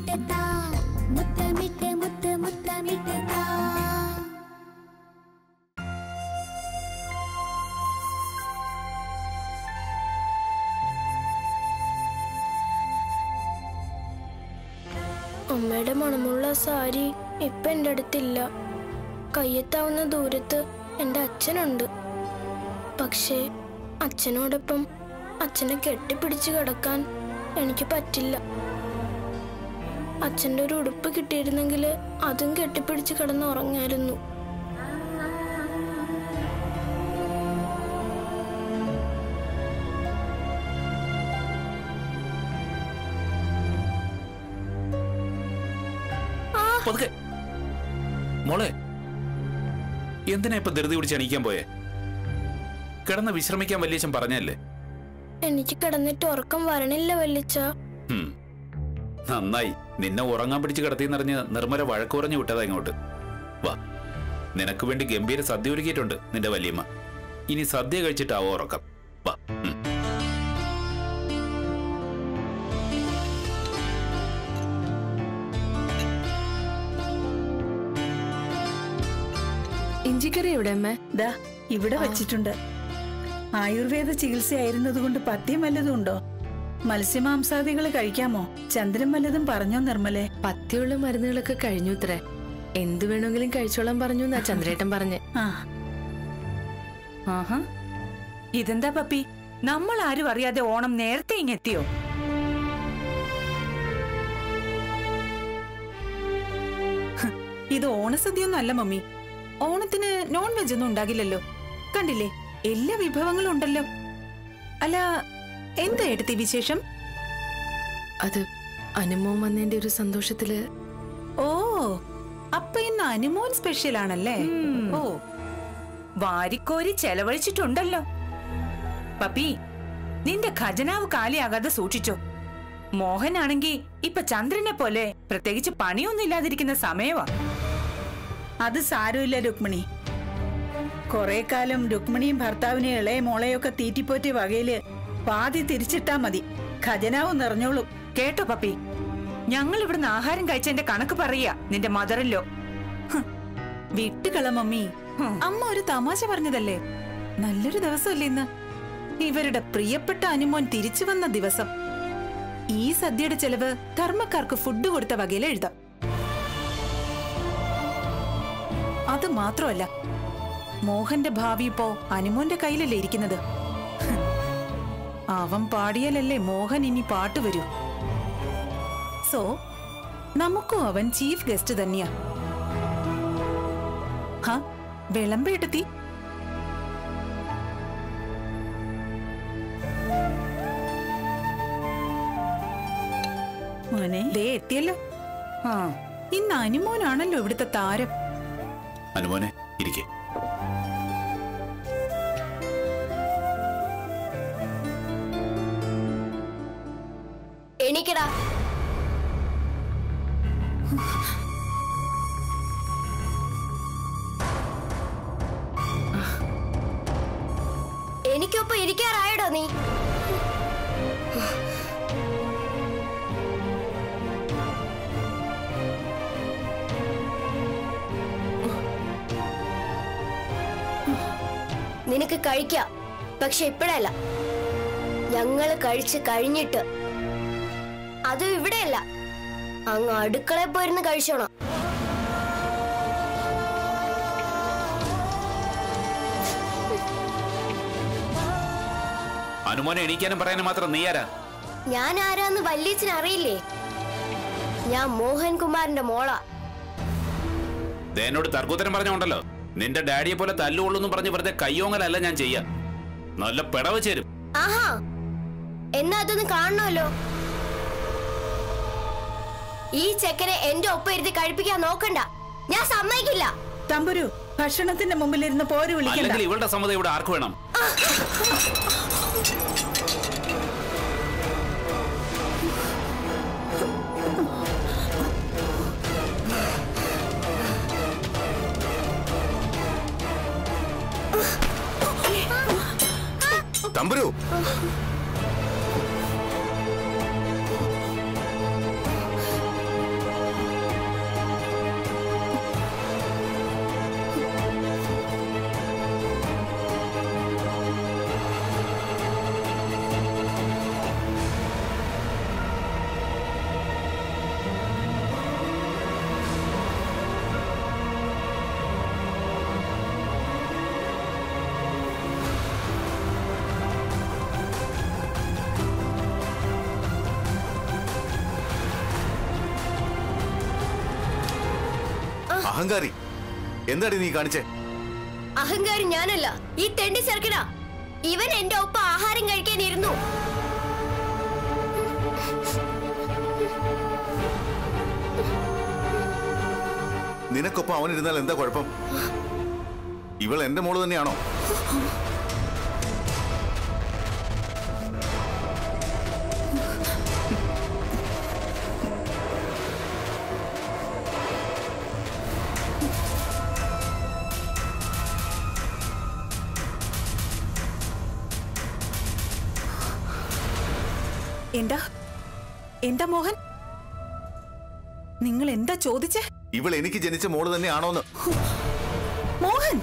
മുത്തമിട്ട് താ മുത്തമിട്ട് മുത്ത് മുത്തമിട്ട് താ അമ്മയുടെ മണമുള്ള സാരി ഇപ്പൊ എൻ്റെ അടുത്തില്ല കയ്യെത്താവുന്ന ദൂരത്ത് എൻ്റെ അച്ഛനുണ്ട് പക്ഷേ അച്ഛനോടൊപ്പം അച്ഛനെ കെട്ടിപ്പിടിച്ച് കിടക്കാൻ എനിക്ക് പറ്റില്ല അച്ഛൻ്റെ ഒരു ഉടുപ്പ് കിട്ടിയിരുന്നെങ്കിൽ അതും കെട്ടിപ്പിടിച്ച് കിടന്ന് ഉറങ്ങായിരുന്നു പതുക്കെ മോളെ എന്തിനാ ഇപ്പൊ ധൃതി പിടിച്ച് എണീക്കാൻ പോയേ കിടന്ന് വിശ്രമിക്കാൻ വല്യച്ഛൻ പറഞ്ഞല്ലേ എനിക്ക് കിടന്നിട്ട് ഉറക്കം വരണില്ല വല്ലിച്ച ഹും. നന്നായി നിന്നെ ഉറങ്ങാൻ പിടിച്ച് കിടത്തിന്നറിഞ്ഞ് നിർമ്മല വഴക്കുറഞ്ഞു വിട്ടതാ ഇങ്ങോട്ട് വാ നിനക്ക് വേണ്ടി ഗംഭീര സദ്യ ഒരുക്കിയിട്ടുണ്ട് നിന്റെ വല്യമ്മ ഇനി സദ്യ കഴിച്ചിട്ടാവോ ഉറക്കം വാ ഉം. ഇഞ്ചിക്കറി എവിടെ അമ്മ ദാ ഇവിടെ വച്ചിട്ടുണ്ട് ആയുർവേദ ചികിത്സയായിരുന്നതുകൊണ്ട് പഥ്യം വല്ലതും ഉണ്ടോ മത്സ്യമാംസാദികൾ കഴിക്കാമോ ചന്ദ്രൻ വല്ലതും പറഞ്ഞോ നിർമ്മലെ പത്തിയുള്ള മരുന്നുകളൊക്കെ കഴിഞ്ഞു ഇത്രേ എന്ത് വേണമെങ്കിലും കഴിച്ചോളാൻ പറഞ്ഞു എന്നാ ചന്ദ്രേട്ടൻ പറഞ്ഞ് ആ ആഹാ ഇതെന്താ പപ്പി നമ്മൾ ആരും അറിയാതെ ഓണം നേരത്തെ ഇങ്ങെത്തിയോ ഹ്, ഇത് ഓണസദ്യയൊന്നും അല്ല മമ്മി ഓണത്തിന് നോൺ വെജ് ഒന്നും ഉണ്ടാകില്ലല്ലോ കണ്ടില്ലേ എല്ലാ വിഭവങ്ങളും ഉണ്ടല്ലോ അല്ല എന്താ എടുത്തി വിശേഷം അത് അനുമോൻ വന്നതിന്റെ ഒരു സന്തോഷത്തില് ഓ അപ്പൊ ഇന്ന് അനുമോൻ സ്പെഷ്യൽ ആണല്ലേ ഓ വാരിക്കോരി ചെലവഴിച്ചിട്ടുണ്ടല്ലോ പപ്പി നിന്റെ ഖജനാവ് കാലിയാകാതെ സൂക്ഷിച്ചോ മോഹനാണെങ്കി ഇപ്പൊ ചന്ദ്രനെ പോലെ പ്രത്യേകിച്ച് പണിയൊന്നും ഇല്ലാതിരിക്കുന്ന സമയവാ അത് സാരമില്ല രുക്മിണി കൊറേ കാലം രുക്മിണിയും ഭർത്താവിനെ ഇളയ മോളെയൊക്കെ തീറ്റിപ്പോറ്റിയ വകയില് പാതി തിരിച്ചിട്ടാ മതി ഖജനാവ് നിറഞ്ഞോളും കേട്ടോ പപ്പി ഞങ്ങൾ ഇവിടുന്ന് ആഹാരം കഴിച്ചതിന്റെ കണക്ക് പറയാ നിന്റെ മദറിലോ വിട്ടുകള മമ്മി അമ്മ ഒരു തമാശ പറഞ്ഞതല്ലേ നല്ലൊരു ദിവസമല്ലേ ഇന്ന് ഇവരുടെ പ്രിയപ്പെട്ട അനുമോൻ തിരിച്ചു വന്ന ദിവസം ഈ സദ്യയുടെ ചെലവ് ധർമ്മക്കാർക്ക് ഫുഡ് കൊടുത്ത വകയിൽ എഴുതാം അത് മാത്രമല്ല മോഹന്റെ ഭാവി ഇപ്പോ അനുമോന്റെ കയ്യിലല്ലേ ഇരിക്കുന്നത് ഹ്. അവൻ പാടിയാലല്ലേ മോഹൻ ഇനി പാട്ട് വരൂ സോ നമുക്കും അവൻ ചീഫ് ഗസ്റ്റ് തന്നെയാ ഹാ വിളമ്പെടുത്തി മോനെ ദേ എത്തിയല്ലോ ആ ഇന്ന് അനുമോനാണല്ലോ ഇവിടുത്തെ താരം അനുമോനെ ഇരിക്കേ എണീക്കടാ എനിക്കൊപ്പം ഇരിക്കാറായടോ നീ നിനക്ക് കഴിക്കാം പക്ഷെ ഇപ്പോഴല്ല ഞങ്ങള് കഴിച്ച് കഴിഞ്ഞിട്ട് അത് ഇവിടെയല്ല അങ്ങ് അടുക്കളയിൽ പോയിരുന്ന് കഴിച്ചോണം അനുമോനെ എണീക്കാനും പറയാനും മാത്രം നീ ആരാ ഞാൻ ആരാന്ന് വല്യച്ഛന് അറിയില്ലേ ഞാൻ മോഹൻകുമാറിന്റെ മോളാ ദേ എന്നോട് തർക്കുത്തരം പറഞ്ഞോണ്ടല്ലോ നിന്റെ ഡാഡിയെ പോലെ തല്ലുകൊള്ളൂന്ന് പറഞ്ഞ് വെറുതെ കയ്യോങ്ങലല്ല ഞാൻ ചെയ്യാ നല്ല പിടവ് ചേരും ആഹാ എന്നാ അതൊന്ന് കാണണമല്ലോ ഈ ചെക്കനെ എന്റെ ഒപ്പം ഇരുത്തി കഴിപ്പിക്കാൻ നോക്കണ്ട ഞാൻ സമ്മതിക്കില്ല തമ്പുരു ഭക്ഷണത്തിന്റെ മുമ്പിലിരുന്ന് പോര് വിളിക്കണ്ട അല്ലെങ്കിൽ ഇവളുടെ സമ്മതം ഇവിടെ ആർക്ക് വേണം തമ്പുരു അഹങ്കാരി എന്താടി നീ കാണിച്ചേ അഹങ്കാരി ഞാനല്ല ഈ തെണ്ടി ചെറുക്കനാ ഇവൻ എന്റെ ഒപ്പം ആഹാരം കഴിക്കാനിരുന്നു നിനക്കൊപ്പം അവനിരുന്നാൽ എന്താ കുഴപ്പം ഇവൾ എന്റെ മോള് തന്നെയാണോ എന്താ എന്താ മോഹൻ നിങ്ങൾ എന്താ ചോദിച്ചേ ഇവൾ എനിക്ക് ജനിച്ച മോള് തന്നെയാണോന്ന് മോഹൻ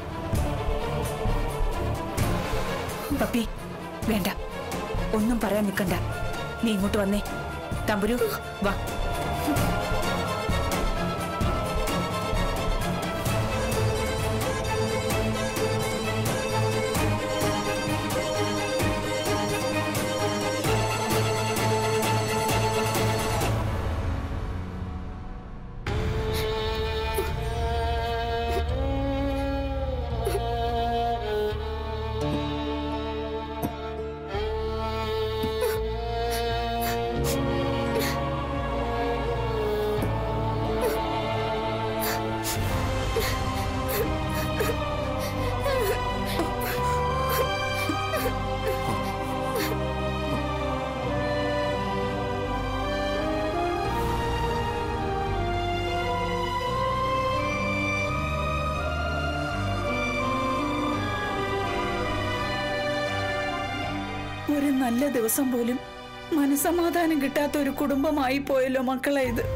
പപ്പി വേണ്ട ഒന്നും പറയാൻ നിൽക്കണ്ട നീ ഇങ്ങോട്ട് വന്നേ തമ്പുരു വാ ഒരു നല്ല ദിവസം പോലും മനസമാധാനം കിട്ടാത്ത ഒരു കുടുംബമായി പോയല്ലോ മക്കളെ ഇത്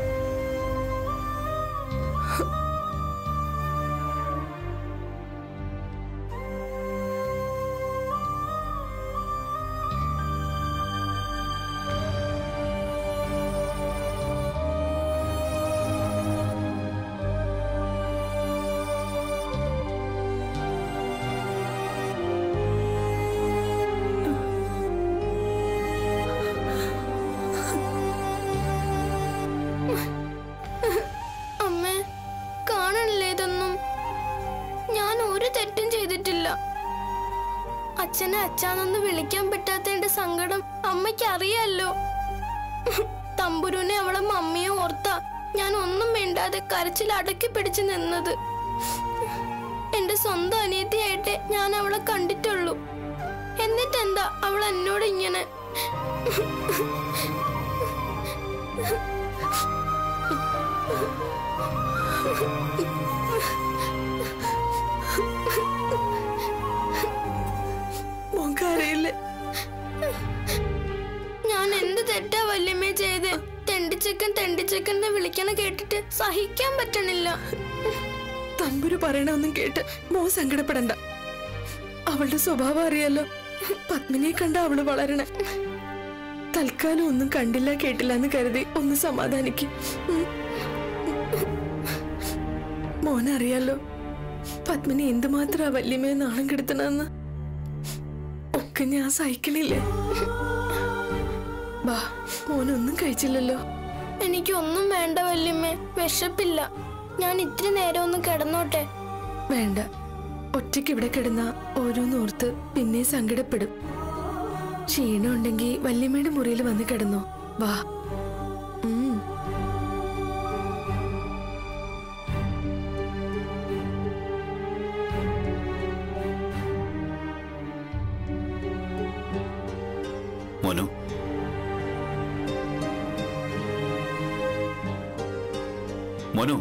അമ്മേ കാണണില്ലേ ഇതൊന്നും ഞാൻ ഒരു തെറ്റും ചെയ്തിട്ടില്ല അച്ഛനെ അച്ഛാന്നൊന്ന് വിളിക്കാൻ പറ്റാത്തതിന്റെ സങ്കടം അമ്മയ്ക്ക് അറിയാലോ തമ്പുരുനെ അവളെ മമ്മിയെ ഓർത്ത ഞാൻ ഒന്നും മിണ്ടാതെ കരച്ചിൽ അടക്കി പിടിച്ചു നിന്നത് എന്റെ സ്വന്തം അനിയത്തിയായിട്ടേ ഞാൻ അവളെ കണ്ടിട്ടുള്ളൂ എന്നിട്ടെന്താ അവൾ എന്നോട് ഇങ്ങനെ മോക്കറിയില്ലേ ഞാൻ എന്ത് തെറ്റാ വല്യമ്മേ ചെയ്ത് തെണ്ടിച്ചക്കൻ തെണ്ടിച്ചക്കൻ എന്ന് വിളിക്കണ കേട്ടിട്ട് സഹിക്കാൻ പറ്റണില്ല തമ്പുരു പറയണൊന്നും കേട്ട് മോ സങ്കടപ്പെടണ്ട അവളുടെ സ്വഭാവം അറിയാലോ പത്മിനിയെ കണ്ട അവള് വളരണേ തൽക്കാലം ഒന്നും കണ്ടില്ല കേട്ടില്ല എന്ന് കരുതി ഒന്ന് സമാധാനിക്കും മോനറിയാലോ പത്മിനി എന്തുമാത്രം വല്യമ്മയെ നാണം കെടുത്തണെന്ന് ഒക്കെ ഞാൻ സഹിക്കണില്ലേ ബാ മോനൊന്നും കഴിച്ചില്ലല്ലോ എനിക്കൊന്നും വേണ്ട വല്യമ്മേ വിശപ്പില്ല ഞാൻ ഇത്തിരി നേരം ഒന്ന് കിടന്നോട്ടെ വേണ്ട ഒറ്റയ്ക്ക് ഇവിടെ കിടന്ന ഓരോന്നോർത്ത് പിന്നെ സങ്കടപ്പെടും ക്ഷീണം ഉണ്ടെങ്കിൽ വല്യമ്മയുടെ മുറിയിൽ വന്ന് കിടന്നോ വാ ഉം. മോനു മോനു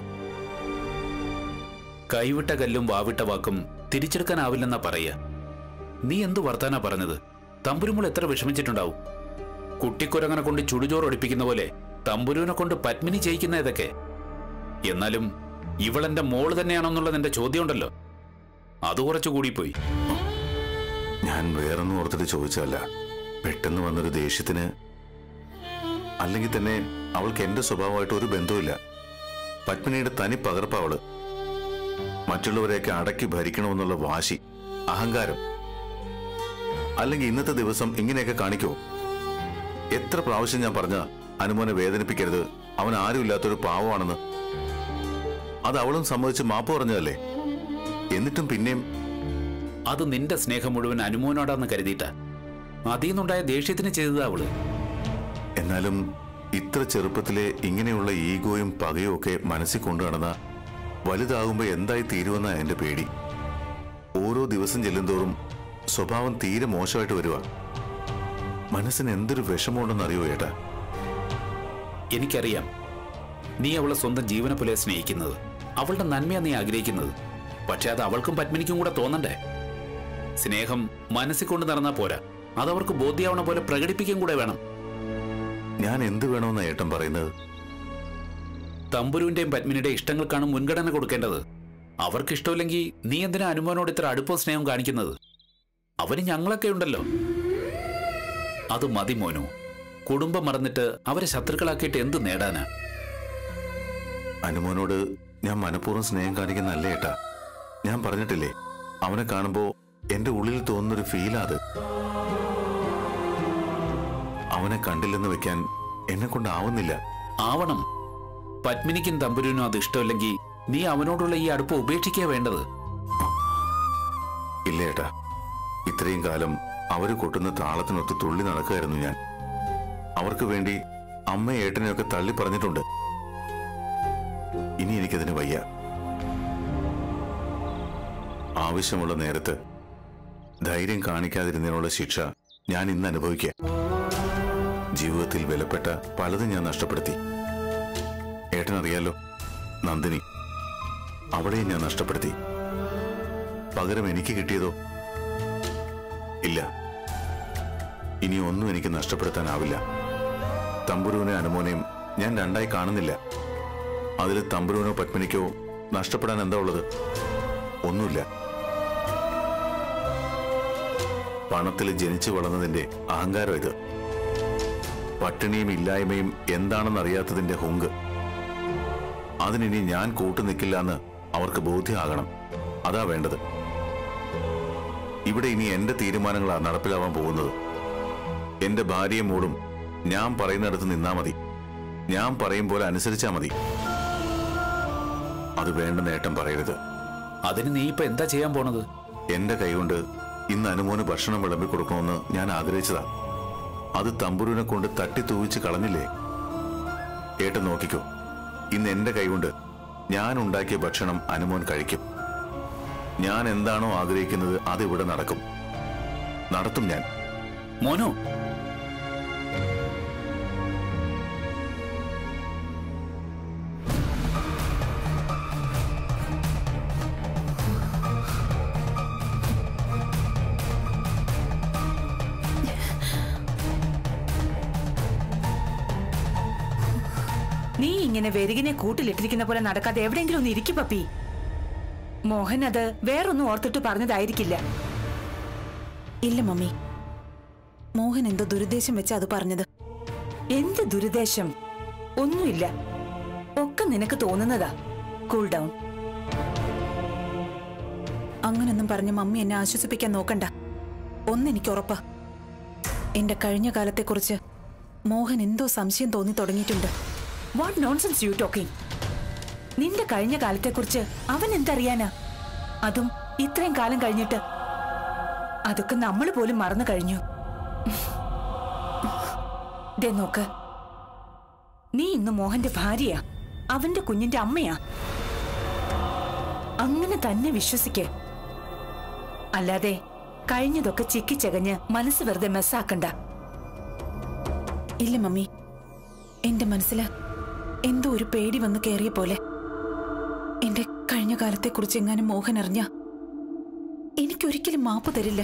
കൈവിട്ട കല്ലും വാവിട്ട വാക്കും തിരിച്ചെടുക്കാനാവില്ലെന്നാ പറയ നീ എന്തു വർത്താനാ പറഞ്ഞത് തമ്പുരുമോൾ എത്ര വിഷമിച്ചിട്ടുണ്ടാവും കുട്ടിക്കുരങ്ങനെ കൊണ്ട് ചുടുചോറ് ഒടിപ്പിക്കുന്ന പോലെ തമ്പുരുവിനെ കൊണ്ട് പത്മിനി ചെയ്യിക്കുന്ന ഇതൊക്കെ എന്നാലും ഇവളെന്റെ മോള് തന്നെയാണെന്നുള്ളത് എന്റെ ചോദ്യം ഉണ്ടല്ലോ അത് കുറച്ചു കൂടിപ്പോയി ഞാൻ വേറൊന്നും ഓർത്തിട്ട് ചോദിച്ചതല്ല പെട്ടെന്ന് വന്നൊരു ദേഷ്യത്തിന് അല്ലെങ്കിൽ തന്നെ അവൾക്ക് എന്റെ സ്വഭാവമായിട്ട് ഒരു ബന്ധവുമില്ല പത്മിനിയുടെ തനി പകർപ്പ അവള് മറ്റുള്ളവരെയൊക്കെ അടക്കി ഭരിക്കണമെന്നുള്ള വാശി അഹങ്കാരം അല്ലെങ്കിൽ ഇന്നത്തെ ദിവസം ഇങ്ങനെയൊക്കെ കാണിക്കോ എത്ര പ്രാവശ്യം ഞാൻ പറഞ്ഞ അനുമോനെ വേദനിപ്പിക്കരുത് അവൻ ആരുമില്ലാത്തൊരു പാവമാണെന്ന് അത് അവളും സമ്മതിച്ച് മാപ്പ് പറഞ്ഞതല്ലേ എന്നിട്ടും പിന്നെയും അത് നിന്റെ സ്നേഹം മുഴുവൻ അനുമോനോടാന്ന് കരുതിയിട്ട അതിൽ നിന്നുണ്ടായ ദേഷ്യത്തിന് ചെയ്തതാ അവള് എന്നാലും ഇത്ര ചെറുപ്പത്തിലെ ഇങ്ങനെയുള്ള ഈഗോയും പകയും ഒക്കെ മനസ്സിൽ കൊണ്ടു നടന്ന വലുതാകുമ്പോ എന്തായി തീരുമെന്ന എന്റെ പേടി ഓരോ ദിവസം ചെല്ലുന്തോറും സ്വഭാവം തീരെ മോശമായിട്ട് വരുക മനസ്സിന് എന്തൊരു വിഷമമുണ്ടെന്ന് അറിയോ ഏട്ടാ എനിക്കറിയാം നീ അവളെ സ്വന്തം ജീവനെ പോലെ സ്നേഹിക്കുന്നത് അവളുടെ നന്മയാ നീ ആഗ്രഹിക്കുന്നത് പക്ഷെ അത് അവൾക്കും പത്മിനിക്കും കൂടെ തോന്നണ്ടേ സ്നേഹം മനസ്സിൽ കൊണ്ട് നടന്നാ പോരാ അതവർക്ക് ബോധ്യാവണ പോലെ പ്രകടിപ്പിക്കാൻ കൂടെ വേണം ഞാൻ എന്ത് വേണമെന്ന ഏട്ടൻ പറയുന്നത് തമ്പുരുവിന്റെയും പത്മിനിയുടെയും ഇഷ്ടങ്ങൾക്കാണ് മുൻഗണന കൊടുക്കേണ്ടത് അവർക്ക് ഇഷ്ടമില്ലെങ്കിൽ നീ എന്തിനാ അനുമോനോട് ഇത്ര അടുപ്പവും സ്നേഹം കാണിക്കുന്നത് അവന് ഞങ്ങളൊക്കെ ഉണ്ടല്ലോ അത് മതി മോനു കുടുംബം മറന്നിട്ട് അവരെ ശത്രുക്കളാക്കിയിട്ട് എന്ത് നേടാനാ അനുമോനോട് ഞാൻ മനഃപൂർവ്വം സ്നേഹം കാണിക്കുന്നല്ല ഏട്ടാ ഞാൻ പറഞ്ഞിട്ടില്ലേ അവനെ കാണുമ്പോ എന്റെ ഉള്ളിൽ തോന്നുന്നൊരു ഫീലാ അത് അവനെ കണ്ടില്ലെന്ന് വെക്കാൻ എന്നെ കൊണ്ടാവുന്നില്ല ആവണം പത്മിനിക്കും തമ്പുരുവിനും അത് ഇഷ്ടമില്ലെങ്കിൽ നീ അവനോടുള്ള ഈ അടുപ്പ് ഉപേക്ഷിക്കുക വേണ്ടത് ഇല്ല ഏട്ടാ ഇത്രയും കാലം അവര് കൊട്ടുന്ന താളത്തിനൊത്ത് തുള്ളി നടക്കുകയായിരുന്നു ഞാൻ അവർക്ക് വേണ്ടി അമ്മ ഏട്ടനെയൊക്കെ തള്ളി പറഞ്ഞിട്ടുണ്ട് ഇനി എനിക്കതിന് വയ്യ ആവശ്യമുള്ള നേരത്ത് ധൈര്യം കാണിക്കാതിരുന്നതിനുള്ള ശിക്ഷ ഞാൻ ഇന്ന് അനുഭവിക്കുക ജീവിതത്തിൽ വിലപ്പെട്ട പലതും ഞാൻ നഷ്ടപ്പെടുത്തി ഏട്ടനറിയാലോ നന്ദിനി അവളെയും ഞാൻ നഷ്ടപ്പെടുത്തി പകരം എനിക്ക് കിട്ടിയതോ ഇല്ല ഇനി ഒന്നും എനിക്ക് നഷ്ടപ്പെടുത്താനാവില്ല തമ്പുരുവിനെ അനുമോനെയും ഞാൻ രണ്ടായി കാണുന്നില്ല അതിൽ തമ്പുരുവിനോ പത്മിനിക്കോ നഷ്ടപ്പെടാൻ എന്താ ഉള്ളത് ഒന്നുമില്ല പണത്തിൽ ജനിച്ചു വളർന്നതിന്റെ അഹങ്കാരം ഇത് പട്ടിണിയും ഇല്ലായ്മയും എന്താണെന്നറിയാത്തതിന്റെ ഹുങ്ക് അതിനിനി ഞാൻ കൂട്ടു നിൽക്കില്ല എന്ന് അവർക്ക് ബോധ്യമാകണം അതാ വേണ്ടത് ഇവിടെ ഇനി എന്റെ തീരുമാനങ്ങളാണ് നടപ്പിലാവാൻ പോകുന്നത് എന്റെ ഭാര്യയും മോളും ഞാൻ പറയുന്നിടത്ത് നിന്നാ മതി ഞാൻ പറയും പോലെ അനുസരിച്ചാ മതി അത് വേണ്ട നേട്ടം പറയരുത് അതിന് നീ ഇപ്പൊ എന്താ ചെയ്യാൻ പോണത് എന്റെ കൈകൊണ്ട് ഇന്ന് അനുമോന് ഭക്ഷണം വിളമ്പി കൊടുക്കണമെന്ന് ഞാൻ ആഗ്രഹിച്ചതാ അത് തമ്പുരുവിനെ കൊണ്ട് തട്ടി തൂവിച്ച് കളഞ്ഞില്ലേ ഏട്ടൻ നോക്കിക്കോ ഇന്ന് എന്റെ കൈകൊണ്ട് ഞാൻ ഉണ്ടാക്കിയ ഭക്ഷണം അനുമോൻ കഴിക്കും ഞാൻ എന്താണോ ആഗ്രഹിക്കുന്നത് അത് ഇവിടെ നടക്കും നടത്തും ഞാൻ മോനു നീ ഇങ്ങനെ വെരുകിനെ കൂട്ടിലിട്ടിരിക്കുന്ന പോലെ നടക്കാതെ എവിടെയെങ്കിലും ഒന്ന് ഇരിക്കും പപ്പി മോഹൻ അത് വേറൊന്നും ഓർത്തിട്ട് പറഞ്ഞതായിരിക്കില്ല ഇല്ല മമ്മി മോഹൻ എന്തോ ദുരുദ്ദേശം വെച്ച് അത് പറഞ്ഞത് എന്ത് ദുരുദ്ദേശം ഒന്നുമില്ല ഒക്കെ നിനക്ക് തോന്നുന്നതാ കൂൾ ഡൗൺ അങ്ങനൊന്നും പറഞ്ഞ് മമ്മി എന്നെ ആശ്വസിപ്പിക്കാൻ നോക്കണ്ട ഒന്നെനിക്ക് ഉറപ്പാ എന്റെ കഴിഞ്ഞ കാലത്തെക്കുറിച്ച് മോഹൻ എന്തോ സംശയം തോന്നി തുടങ്ങിയിട്ടുണ്ട് വാട്ട് നോൺസെൻസ് യു ടോക്കിംഗ് നിന്റെ കഴിഞ്ഞ കാലത്തെക്കുറിച്ച് അവൻ എന്തറിയാനാ അതും ഇത്രയും കാലം കഴിഞ്ഞിട്ട് അതൊക്കെ നമ്മൾ പോലും മറന്നു കഴിഞ്ഞു ദേ നോക്ക് നീ ഇന്ന് മോഹന്റെ ഭാര്യയാ അവന്റെ കുഞ്ഞിന്റെ അമ്മയാ അങ്ങനെ തന്നെ വിശ്വസിക്ക് അല്ലാതെ കഴിഞ്ഞതൊക്കെ ചിക്കിച്ചകഞ്ഞ് മനസ്സ് വെറുതെ മെസ്സാക്കണ്ട ഇല്ല മമ്മി എന്റെ മനസ്സില് എന്തോ ഒരു പേടി വന്ന് കയറിയ പോലെ എന്റെ കഴിഞ്ഞ കാലത്തെക്കുറിച്ച് എങ്ങാനും മോഹൻ അറിഞ്ഞ എനിക്കൊരിക്കലും മാപ്പ് തരില്ല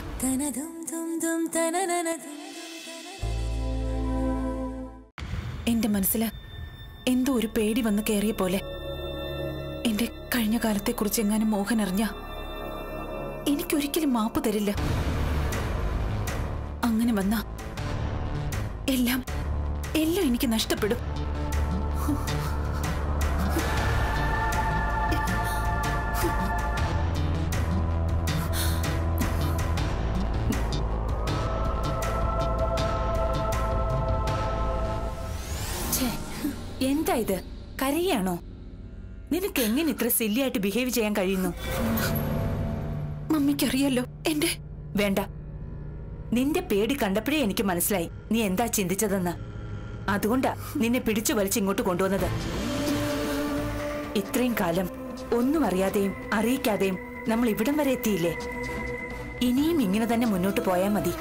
എന്റെ മനസ്സില് എന്തോ ഒരു പേടി വന്ന് കയറിയ പോലെ എന്റെ കഴിഞ്ഞ കാലത്തെക്കുറിച്ച് എങ്ങാനും മോഹൻ അറിഞ്ഞ എനിക്കൊരിക്കലും മാപ്പ് തരില്ല അങ്ങനെ വന്ന എല്ലാം എല്ലാം എനിക്ക് നഷ്ടപ്പെടും ഛേ, എന്താ ഇത് കരയാണോ നിനക്ക് എങ്ങനെ ഇത്ര സില്ലിയായിട്ട് ബിഹേവ് ചെയ്യാൻ കഴിയുന്നു മമ്മിക്കറിയാലോ എന്റെ വേണ്ട നിന്റെ പേടി കണ്ടപ്പോഴേ എനിക്ക് മനസ്സിലായി നീ എന്താ ചിന്തിച്ചതെന്ന് അതുകൊണ്ടാ നിന്നെ പിടിച്ചു വലിച്ച് ഇങ്ങോട്ട് കൊണ്ടുവന്നത് ഇത്രയും കാലം ഒന്നും അറിയാതെയും അറിയിക്കാതെയും നമ്മൾ ഇവിടം വരെ എത്തിയില്ലേ ഇനിയും ഇങ്ങനെ തന്നെ മുന്നോട്ട് പോയാൽ മതി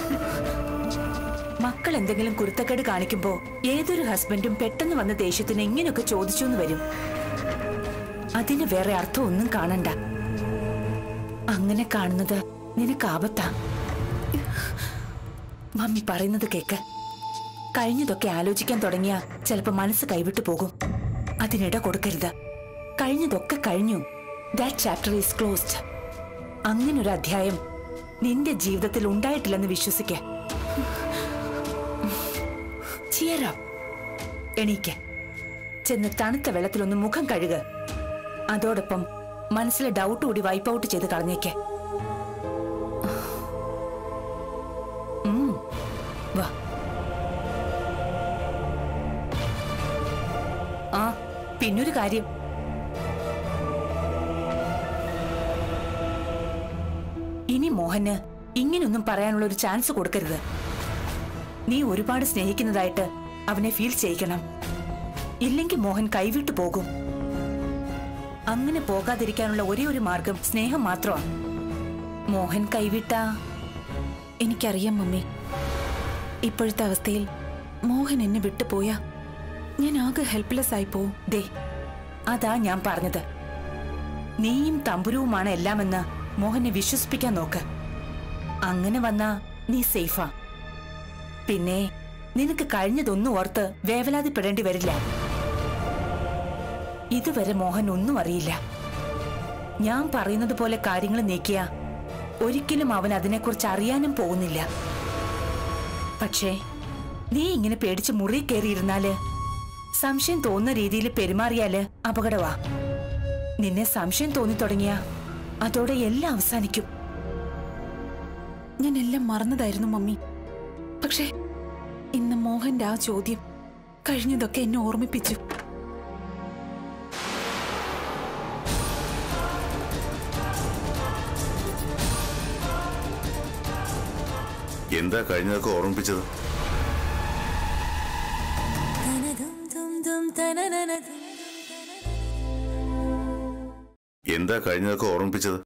മക്കൾ എന്തെങ്കിലും കുരുത്തക്കേട് കാണിക്കുമ്പോ ഏതൊരു ഹസ്ബൻഡും പെട്ടെന്ന് വന്ന ദേഷ്യത്തിന് ഇങ്ങനെയൊക്കെ ചോദിച്ചു എന്ന് വരും അതിന് വേറെ അർത്ഥം ഒന്നും കാണണ്ട അങ്ങനെ കാണുന്നത് നിനക്ക് ആപത്താ മമ്മി പറയുന്നത് കേക്ക് കഴിഞ്ഞതൊക്കെ ആലോചിക്കാൻ തുടങ്ങിയ ചിലപ്പോ മനസ്സ് കൈവിട്ടു പോകും അതിനിട കൊടുക്കരുത് കഴിഞ്ഞതൊക്കെ കഴിഞ്ഞു ദാറ്റ് ചാപ്റ്റർ ഈസ് ക്ലോസ്ഡ് അങ്ങനൊരു അധ്യായം നിന്റെ ജീവിതത്തിൽ ഉണ്ടായിട്ടില്ലെന്ന് വിശ്വസിക്ക ചിയറ എണീക്ക് ചെന്ന് തണുത്ത വെള്ളത്തിലൊന്ന് മുഖം കഴുക അതോടൊപ്പം മനസ്സിലെ ഡൗട്ട് കൂടി വൈപ്പ് ഔട്ട് ചെയ്ത് കളഞ്ഞേക്ക് ഉം, വാ ആ പിന്നൊരു കാര്യം ഇനി മോഹന് ഇങ്ങനൊന്നും പറയാനുള്ള ഒരു ചാൻസ് കൊടുക്കരുത് നീ ഒരുപാട് സ്നേഹിക്കുന്നതായിട്ട് അവനെ ഫീൽ ചെയ്യിക്കണം ഇല്ലെങ്കിൽ മോഹൻ കൈവിട്ടു പോകും അങ്ങനെ പോകാതിരിക്കാനുള്ള ഒരേ ഒരു മാർഗം സ്നേഹം മാത്രമാണ് മോഹൻ കൈവിട്ട എനിക്കറിയാം മമ്മി ഇപ്പോഴത്തെ അവസ്ഥയിൽ മോഹൻ എന്നെ വിട്ടുപോയാ ഞാൻ ആകെ ഹെൽപ്ലെസ് ആയി പോവും ദേ അതാ ഞാൻ പറഞ്ഞത് നീയും തമ്പുരുവുമാണ് എല്ലാമെന്ന് മോഹനെ വിശ്വസിപ്പിക്കാൻ നോക്ക് അങ്ങനെ വന്നാ നീ സേഫാ പിന്നെ നിനക്ക് കഴിഞ്ഞതൊന്നും ഓർത്ത് വേവലാതിപ്പെടേണ്ടി വരില്ല ഇതുവരെ മോഹൻ ഒന്നും അറിയില്ല ഞാൻ പറയുന്നത് പോലെ കാര്യങ്ങൾ നീക്കിയ ഒരിക്കലും അവൻ അതിനെക്കുറിച്ച് അറിയാനും പോകുന്നില്ല പക്ഷേ നീ ഇങ്ങനെ പേടിച്ച് മുറി കയറിയിരുന്നാല് സംശയം തോന്നുന്ന രീതിയിൽ പെരുമാറിയാല് അപകടവാ നിന്നെ സംശയം തോന്നി തുടങ്ങിയ അതോടെ എല്ലാം അവസാനിക്കും ഞാൻ എല്ലാം മറന്നതായിരുന്നു മമ്മി പക്ഷേ ഇന്ന് മോഹന്റെ ആ ചോദ്യം കഴിഞ്ഞതൊക്കെ എന്നെ ഓർമ്മിപ്പിച്ചു എന്താ കഴിഞ്ഞതൊക്കെ ഓർമ്മിപ്പിച്ചത് എന്താ കഴിഞ്ഞതൊക്കെ ഓർമ്മിപ്പിച്ചത്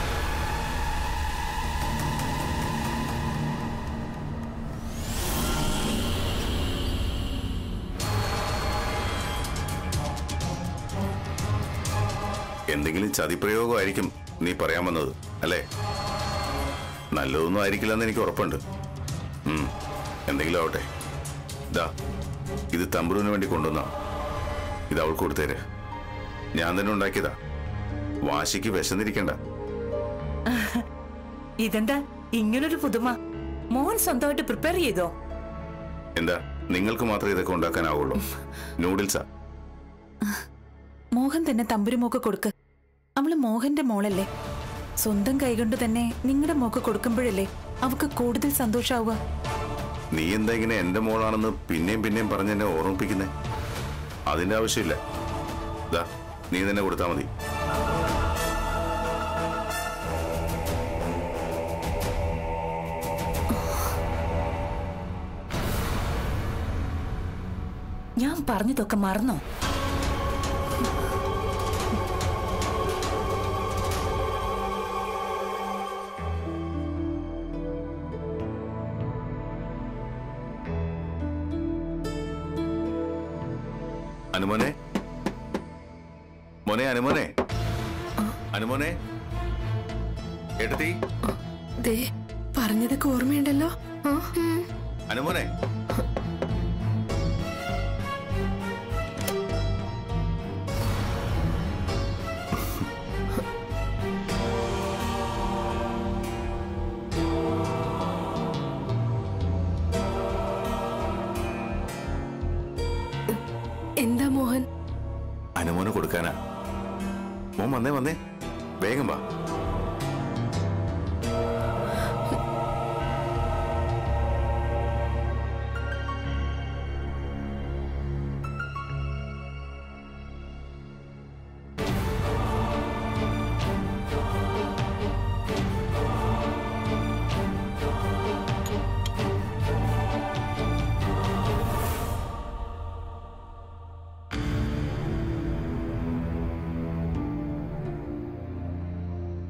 എന്തെങ്കിലും ചതിപ്രയോഗമായിരിക്കും നീ പറയാൻ വന്നത് അല്ലേ നല്ലതൊന്നും ആയിരിക്കില്ലെന്ന് എനിക്ക് ഉറപ്പുണ്ട് ഉം, എന്തെങ്കിലും ആവട്ടെ ദാ ഇത് തമ്പുരുവിന് വേണ്ടി കൊണ്ടുവന്ന ഇത് അവൾക്ക് കൊടുത്തേര് ഞാൻ തന്നെ ഉണ്ടാക്കിയതാ വാശിക്ക് വിശന്നിരിക്കണ്ട ഇതെന്താ ഇങ്ങനൊരു പുതുമ മോഹൻ സ്വന്തമായിട്ട് പ്രിപ്പയർ ചെയ്തോ എന്താ നിങ്ങൾക്ക് മാത്രമേ ഇതൊക്കെ ഉണ്ടാക്കാനാവുള്ളൂ നൂഡിൽസാ മോഹൻ തന്നെ തമ്പുരുമോക്ക് കൊടുക്ക് അവള് മോഹന്റെ മോളല്ലേ സ്വന്തം കൈകൊണ്ട് തന്നെ നിങ്ങളുടെ മോക്ക് കൊടുക്കുമ്പോഴല്ലേ അവക്ക് കൂടുതൽ സന്തോഷാവുക നീ എന്താ ഇങ്ങനെ എന്റെ മോളാണെന്ന് പിന്നെയും പിന്നെയും പറഞ്ഞ് എന്നെ ഓർമ്മിപ്പിക്കുന്നേ അതിന്റെ ആവശ്യമില്ല ദാ നീ തന്നെ കൊടുത്താ മതി ഞാൻ പറഞ്ഞതൊക്കെ മറന്നോ അനുമോനെ മോനെ അനുമോനെ അനുമോനെ എടുത്തി ദേ പറഞ്ഞതൊക്കെ ഓർമ്മയുണ്ടല്ലോ ആ അനുമോനെ എന്താ മോഹൻ അനുമോന് കൊടുക്കാനാ മോൻ വന്നേ വന്നേ വേഗം വാ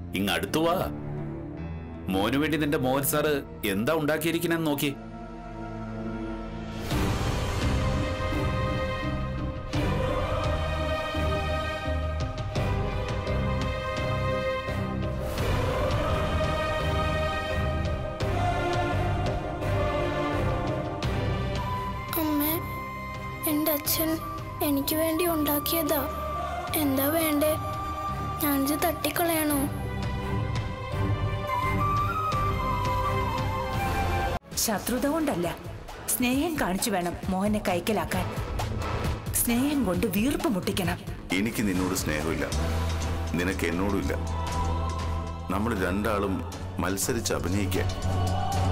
ഇങ്ങ് അടുത്തു വാ മോനു വേണ്ടി നിന്റെ മോഹൻ സാറ് എന്താ ഉണ്ടാക്കിയിരിക്കണെന്ന് നോക്കി അമ്മേ എൻ്റെ അച്ഛൻ എനിക്ക് വേണ്ടി ഉണ്ടാക്കിയതാ എന്താ വേണ്ടേ ഞാനിത് തട്ടിക്കളയണോ ശത്രുത കൊണ്ടല്ല സ്നേഹം കാണിച്ചു വേണം മോഹനെ കൈക്കലാക്കാൻ സ്നേഹം കൊണ്ട് വീർപ്പ് മുട്ടിക്കണം എനിക്ക് നിന്നോട് സ്നേഹമില്ല നിനക്ക് എന്നോടുമില്ല നമ്മൾ രണ്ടാളും മത്സരിച്ച് അഭിനയിക്കാൻ